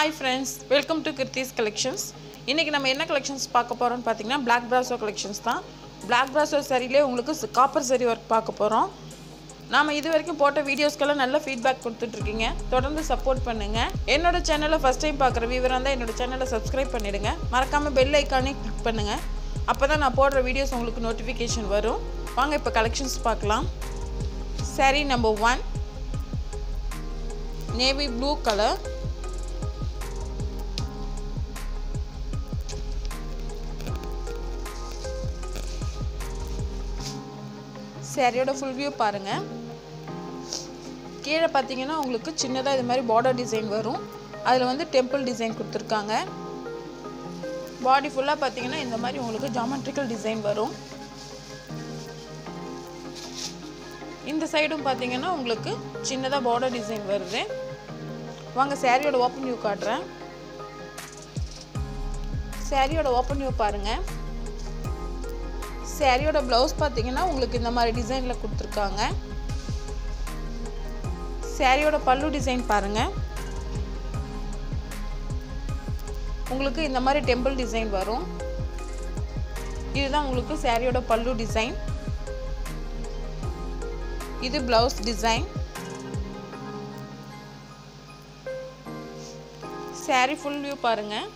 hi friends welcome to Kiruthi's collections இன்றைக்கி நம்ம என்ன கலெக்ஷன்ஸ் பார்க்க போகிறோம்னு பார்த்தீங்கன்னா பிளாக் பிராசோ கலெக்ஷன்ஸ் தான் பிளாக் பிராசோ சரியிலே உங்களுக்கு காப்பர் சரி ஒர்க் பார்க்க போகிறோம் நாம் இது வரைக்கும் போட்ட வீடியோஸ்க்கெல்லாம் நல்ல ஃபீட்பேக் கொடுத்துட்ருக்கீங்க தொடர்ந்து சப்போர்ட் பண்ணுங்கள் என்னோட சேனலை ஃபஸ்ட் டைம் பார்க்குற வியூவராக இருந்தால் என்னோட சேனலை சப்ஸ்கிரைப் பண்ணிவிடுங்க மறக்காமல் பெல் ஐக்கானே கிளிக் பண்ணுங்கள் அப்போ தான் நான் போடுற வீடியோஸ் உங்களுக்கு நோட்டிஃபிகேஷன் வரும் வாங்க இப்போ கலெக்ஷன்ஸ் பார்க்கலாம் saree number one navy blue colour சாரியோட ஃபுல் வியூ பாருங்கள் கீழே பார்த்தீங்கன்னா உங்களுக்கு சின்னதாக இது மாதிரி பார்டர் டிசைன் வரும் அதில் வந்து டெம்பிள் டிசைன் கொடுத்துருக்காங்க பாடி ஃபுல்லாக பார்த்தீங்கன்னா இந்த மாதிரி உங்களுக்கு ஜாமெட்ரிக்கல் டிசைன் வரும் இந்த சைடும் பார்த்தீங்கன்னா உங்களுக்கு சின்னதாக பார்டர் டிசைன் வருது வாங்க சாரியோட ஓப்பன் வியூ காட்டுறேன் சாரியோட ஓப்பன் வியூ பாருங்கள் சாரியோட ப்ளவுஸ் பார்த்தீங்கன்னா உங்களுக்கு இந்த மாதிரி டிசைனில் கொடுத்துருக்காங்க சாரியோட பல்லு டிசைன் பாருங்கள் உங்களுக்கு இந்த மாதிரி டெம்பிள் டிசைன் வரும் இதுதான் உங்களுக்கு சாரியோட பல்லு டிசைன் இது blouse design saree full view பாருங்கள்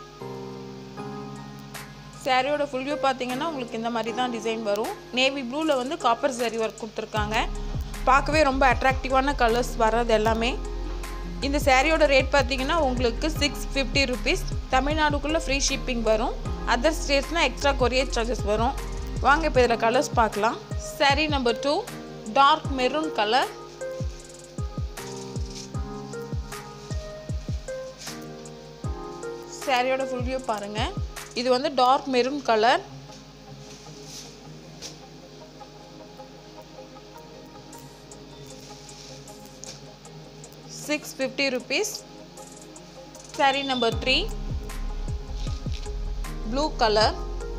சாரியோட ஃபுல் வியூ பார்த்தீங்கன்னா உங்களுக்கு இந்த மாதிரி தான் டிசைன் வரும் நேவி ப்ளூவில் வந்து காப்பர் சாரி ஒர்க் கொடுத்துருக்காங்க பார்க்கவே ரொம்ப அட்ராக்டிவான கலர்ஸ் வர்றது எல்லாமே இந்த சாரியோட ரேட் பார்த்தீங்கன்னா உங்களுக்கு சிக்ஸ் ஃபிஃப்டி ருபீஸ் தமிழ்நாடுக்குள்ளே ஃப்ரீ ஷிப்பிங் வரும் அதர் ஸ்டேட்ஸ்னால் எக்ஸ்ட்ரா கொரியர் சார்ஜஸ் வரும் வாங்க இப்போ இதில் கலர்ஸ் பார்க்கலாம் saree number two dark maroon colour சாரியோட ஃபுல் வியூ பாருங்கள் இது வந்து dark maroon colour six fifty rupees saree number three blue colour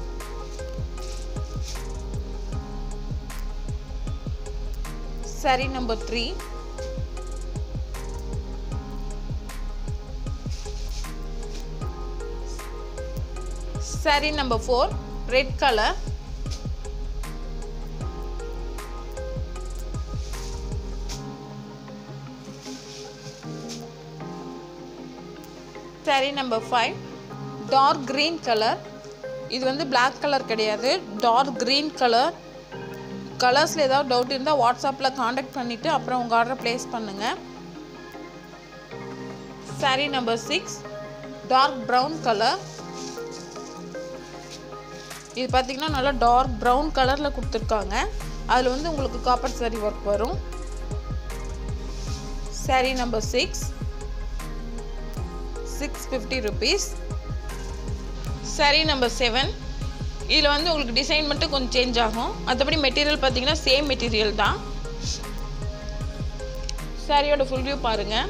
saree number three saree number four red colour saree number five dark green colour இது வந்து பிளாக் கலர் கிடையாது dark green colour கலர்ஸில் ஏதாவது doubt இருந்தால் வாட்ஸ்அப்பில் காண்டாக்ட் பண்ணிவிட்டு அப்புறம் உங்கள் ஆர்டரை ப்ளேஸ் பண்ணுங்கள் saree number six dark brown colour இது பார்த்தீங்கன்னா நல்லா டார்க் ப்ரௌன் கலரில் கொடுத்துருக்காங்க அதில் வந்து உங்களுக்கு காப்பர் சாரி ஒர்க் வரும் saree number six six fifty rupees saree number seven இதில் வந்து உங்களுக்கு டிசைன் மட்டும் கொஞ்சம் சேஞ்ச் ஆகும் மற்றபடி மெட்டீரியல் பார்த்தீங்கன்னா சேம் மெட்டீரியல் தான் சாரியோட ஃபுல் வியூ பாருங்கள்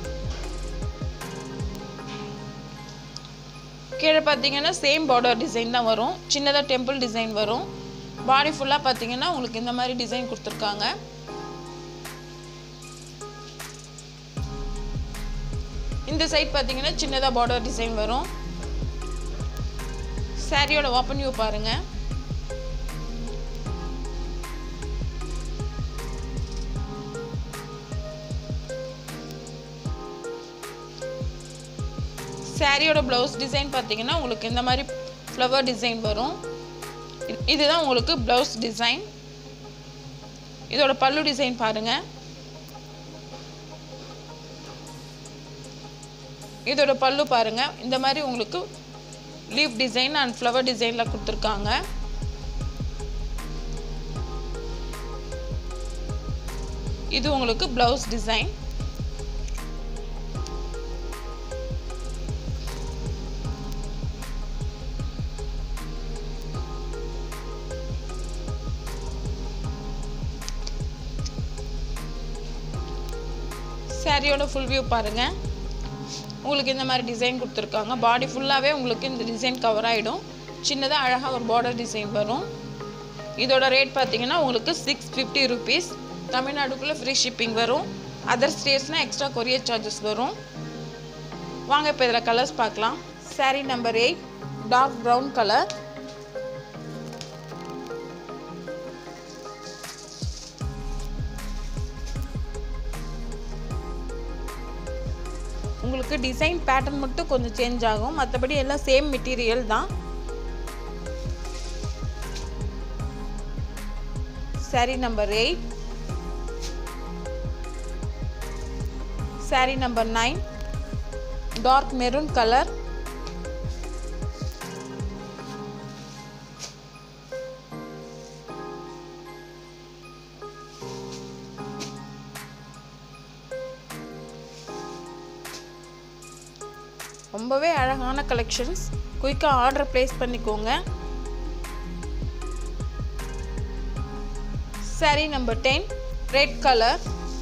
கீழே பார்த்தீங்கன்னா சேம் பார்டர் டிசைன் தான் வரும் சின்னதாக டெம்பிள் டிசைன் வரும் பாடி ஃபுல்லாக பார்த்தீங்கன்னா உங்களுக்கு இந்த மாதிரி டிசைன் கொடுத்துருக்காங்க இந்த சைட் பார்த்தீங்கன்னா சின்னதாக பார்டர் டிசைன் வரும் சாரியோட ஓப்பன் வியூ பாருங்க சாரியோட ப்ளவுஸ் டிசைன் பார்த்தீங்கன்னா உங்களுக்கு இந்த மாதிரி ஃப்ளவர் டிசைன் வரும் இதுதான் உங்களுக்கு ப்ளவுஸ் டிசைன் இதோட பல்லு டிசைன் பாருங்கள் இதோட பல்லு பாருங்கள் இந்த மாதிரி உங்களுக்கு லீவ் டிசைன் அண்ட் ஃப்ளவர் டிசைனில் கொடுத்துருக்காங்க இது உங்களுக்கு ப்ளவுஸ் டிசைன் சாரியோட ஃபுல் வியூ பாருங்கள் உங்களுக்கு இந்த மாதிரி டிசைன் கொடுத்துருக்காங்க பாடி ஃபுல்லாகவே உங்களுக்கு இந்த டிசைன் கவர் ஆகிடும் சின்னதாக அழகாக ஒரு பார்டர் டிசைன் வரும் இதோட ரேட் பார்த்தீங்கன்னா உங்களுக்கு சிக்ஸ் ஃபிஃப்டி ருபீஸ் தமிழ்நாடுக்குள்ளே ஃப்ரீ ஷிப்பிங் வரும் அதர் ஸ்டேட்ஸ்னால் எக்ஸ்ட்ரா கொரியர் சார்ஜஸ் வரும் வாங்க இப்போ இதில் கலர்ஸ் பார்க்கலாம் saree number eight dark brown colour உங்களுக்கு டிசைன் பேட்டர்ன் மட்டும் கொஞ்சம் சேஞ்ச் ஆகும் மற்றபடி எல்லாம் சேம் மெட்டீரியல் தான் saree number eight saree number nine dark maroon colour ரொம்பவே அழகான கலெக்ஷன்ஸ் குயிக்காக ஆர்டர் ப்ளேஸ் பண்ணிக்கோங்க saree number ten red colour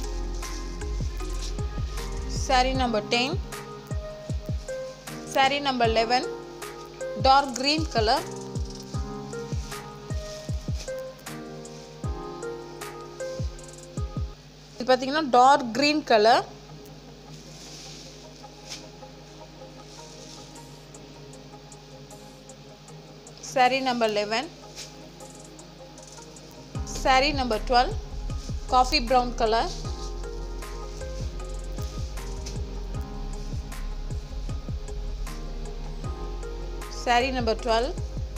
saree number ten saree number eleven dark green colour இது பார்த்தீங்கன்னா dark green colour saree number 11 saree number 12 coffee brown color saree number 12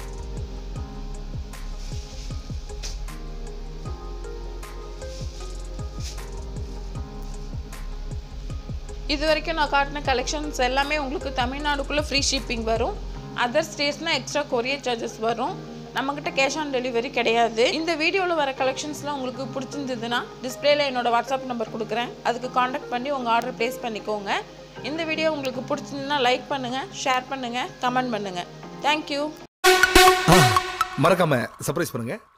இது வரைக்கும் நான் காட்டின கலெக்ஷன்ஸ் எல்லாமே உங்களுக்கு தமிழ்நாடுக்குள்ளே ஃப்ரீ ஷிப்பிங் வரும் அதர் ஸ்டேட்ஸ்னால் எக்ஸ்ட்ரா கொரியர் சார்ஜஸ் வரும் நம்மக்கிட்ட கேஷ் ஆன் டெலிவரி கிடையாது இந்த வீடியோவில் வர கலெக்ஷன்ஸ்லாம் உங்களுக்கு பிடிச்சிருந்ததுன்னா டிஸ்பிளேல என்னோட வாட்ஸ்அப் நம்பர் கொடுக்குறேன் அதுக்கு காண்டாக்ட் பண்ணி உங்கள் ஆர்டர் ப்ளேஸ் பண்ணிக்கோங்க இந்த வீடியோ உங்களுக்கு பிடிச்சிருந்ததுன்னா லைக் பண்ணுங்கள் ஷேர் பண்ணுங்கள் கமெண்ட் பண்ணுங்கள் தேங்க்யூ மறக்காம சர்ப்ரைஸ் பண்ணுங்க